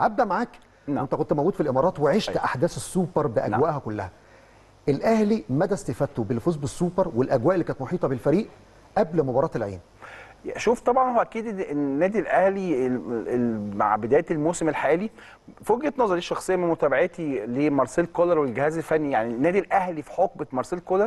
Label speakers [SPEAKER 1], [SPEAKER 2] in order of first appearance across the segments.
[SPEAKER 1] ابدا معاك
[SPEAKER 2] نعم.
[SPEAKER 1] انت كنت موجود في الامارات وعشت
[SPEAKER 2] أيوة.
[SPEAKER 1] احداث السوبر باجواءها كلها الاهلي مدى استفادته بالفوز بالسوبر والاجواء اللي كانت محيطه بالفريق قبل مباراه العين
[SPEAKER 2] شوف طبعا هو اكيد ال- النادي الاهلي ال- ال- مع بدايه الموسم الحالي في وجهه نظري الشخصيه من متابعتي لمارسيل كولر والجهاز الفني يعني النادي الاهلي في حقبه مارسيل كولر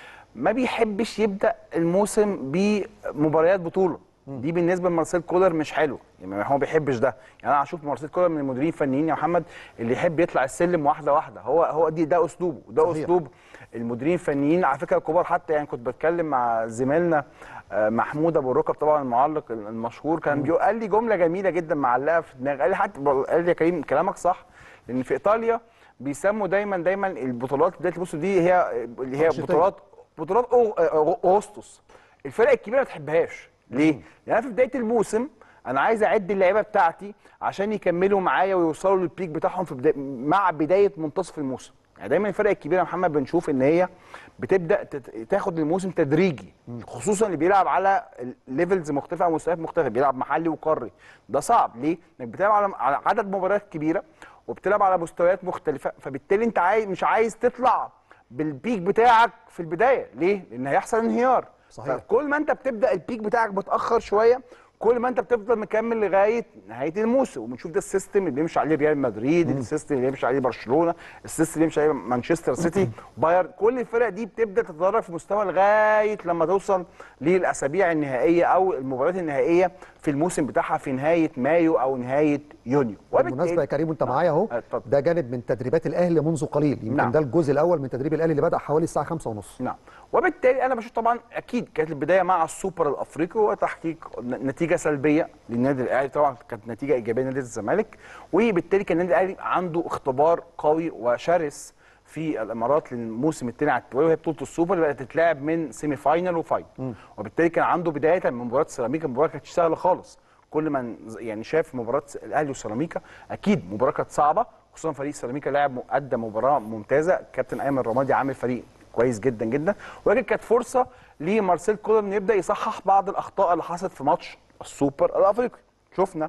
[SPEAKER 2] ما بيحبش يبدا الموسم بمباريات بطوله دي بالنسبه لمارسيل كولر مش حلو يعني هو ما بيحبش ده يعني انا هشوف مارسيل كولر من المديرين الفنيين يا محمد اللي يحب يطلع السلم واحده واحده هو هو دي ده اسلوبه ده
[SPEAKER 1] صحيح.
[SPEAKER 2] اسلوب المديرين الفنيين على فكره الكبار حتى يعني كنت بتكلم مع زميلنا آه، محمود ابو الركب طبعا المعلق المشهور كان بيقول قال لي جمله جميله جدا معلقه في دماغي قال لي حتى قال لي يا كريم كلامك صح لان في ايطاليا بيسموا دايما دايما البطولات بدايه الموسم دي هي اللي هي
[SPEAKER 1] أنشطة.
[SPEAKER 2] بطولات بطولات أو- أو- اغسطس الفرق الكبيره ما تحبهاش ليه؟ لان انا في بدايه الموسم انا عايز اعد اللعيبه بتاعتي عشان يكملوا معايا ويوصلوا للبيك بتاعهم في بدا... مع بدايه منتصف الموسم يعني دايما الفرق الكبيره يا محمد بنشوف ان هي بتبدا تت- تاخد الموسم تدريجي خصوصا اللي بيلعب على ليفلز مختلفه او مستويات مختلفه بيلعب محلي وقاري ده صعب ليه؟ انك بتلعب على على عدد مباريات كبيره وبتلعب على مستويات مختلفه فبالتالي انت عايز مش عايز تطلع بالبيك بتاعك في البدايه ليه؟ لان هيحصل انهيار
[SPEAKER 1] صحيح.
[SPEAKER 2] كل ما انت بتبدا البيك بتاعك متاخر شويه كل ما انت بتفضل مكمل لغايه نهايه الموسم وبنشوف ده السيستم اللي بيمشي عليه ريال مدريد السيستم اللي بيمشي عليه برشلونه السيستم اللي بيمشي عليه مانشستر سيتي بايرن كل الفرق دي بتبدا تتدرج في مستوى لغايه لما توصل للاسابيع النهائيه او المباريات النهائيه في الموسم بتاعها في نهايه مايو او نهايه يونيو
[SPEAKER 1] بالمناسبه يا كريم وانت معايا اهو
[SPEAKER 2] اتفضل.
[SPEAKER 1] ده جانب من تدريبات الاهلي منذ قليل يمكن
[SPEAKER 2] نعم.
[SPEAKER 1] ده الجزء الاول من تدريب الاهلي اللي بدا حوالي الساعه 5:30
[SPEAKER 2] نعم وبالتالي انا بشوف طبعا اكيد كانت البدايه مع السوبر الافريقي وتحقيق ن- نتيجه سلبيه للنادي الاهلي طبعا كانت نتيجه ايجابيه لنادي الزمالك وبالتالي كان النادي الاهلي عنده اختبار قوي وشرس في الامارات للموسم الثاني على التوالي وهي بطوله السوبر اللي بدات تتلعب من سيمي فاينل وفاينل وبالتالي كان عنده بدايه من مباراه سيراميكا المباراه كانت سهله خالص كل من ز- يعني شاف مباراه الاهلي وسيراميكا اكيد مباراه كانت صعبه خصوصا فريق سيراميكا لاعب م- ادى مباراه ممتازه كابتن ايمن رمادي عامل فريق كويس جدا جدا ولكن كانت فرصه لمارسيل كولر انه يبدا يصحح بعض الاخطاء اللي حصلت في ماتش السوبر الافريقي شفنا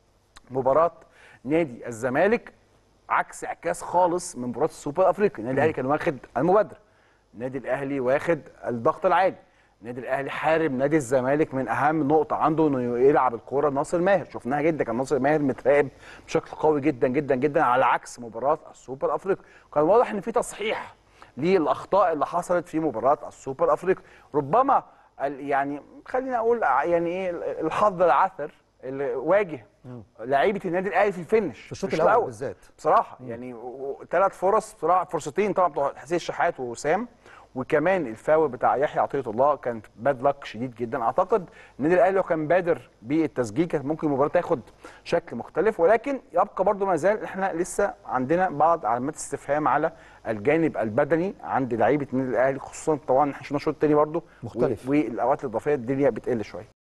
[SPEAKER 2] مباراه نادي الزمالك عكس اعكاس خالص من مباراه السوبر الافريقي النادي الاهلي كان واخد المبادره النادي الاهلي واخد الضغط العالي النادي الاهلي حارب نادي الزمالك من اهم نقطه عنده انه يلعب الكوره ناصر ماهر شفناها جدا كان ناصر ماهر متراقب بشكل قوي جدا جدا جدا على عكس مباراه السوبر الافريقي كان واضح ان في تصحيح للاخطاء اللي حصلت في مباراه السوبر الافريقي ربما ال- يعني خلينا اقول يعني ايه الحظ العثر اللي واجه لعيبه النادي الاهلي في الفينش
[SPEAKER 1] في الشوط
[SPEAKER 2] مش
[SPEAKER 1] الأول بالذات.
[SPEAKER 2] بصراحه يعني ثلاث فرص بصراحه فرصتين طبعا بتوع حسين الشحات ووسام وكمان الفاول بتاع يحيى عطيه الله كان باد لك شديد جدا اعتقد النادي الاهلي لو كان بادر بالتسجيل كانت ممكن المباراه تاخد شكل مختلف ولكن يبقى برضو ما زال احنا لسه عندنا بعض علامات استفهام على الجانب البدني عند لعيبه النادي الاهلي خصوصا طبعا احنا شفنا الشوط الثاني برضو
[SPEAKER 1] مختلف.
[SPEAKER 2] والاوقات الاضافيه الدنيا بتقل شويه